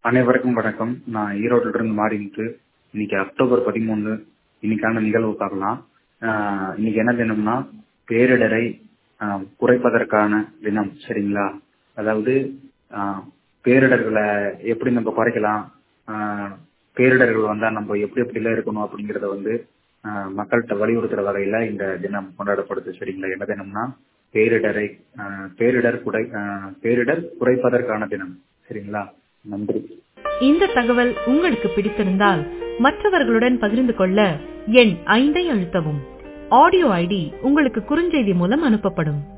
அனைவருக்கும் வணக்கம் நான் ஈரோட்டில இருந்து மாறிமுத்து இன்னைக்கு அக்டோபர் பதிமூணு இன்னைக்கான நிகழ்வு பார்க்கலாம் ஆஹ் இன்னைக்கு என்ன தினம்னா பேரிடரை ஆஹ் குறைப்பதற்கான தினம் சரிங்களா அதாவது ஆஹ் பேரிடர்களை எப்படி நம்ம குறைக்கலாம் ஆஹ் பேரிடர்கள் வந்தா நம்ம எப்படி எப்படிலாம் இருக்கணும் அப்படிங்கறத வந்து ஆஹ் மக்கள்கிட்ட வலியுறுத்துற வகையில இந்த தினம் கொண்டாடப்படுது சரிங்களா என்ன தினம்னா பேரிடரை ஆஹ் பேரிடர் குறை ஆஹ் பேரிடர் குறைப்பதற்கான தினம் சரிங்களா நன்றி இந்த தகவல் உங்களுக்கு பிடித்திருந்தால் மற்றவர்களுடன் பகிர்ந்து கொள்ள எண் ஐந்தை அழுத்தவும் ஆடியோ ஐடி உங்களுக்கு குறுஞ்செய்தி மூலம் அனுப்பப்படும்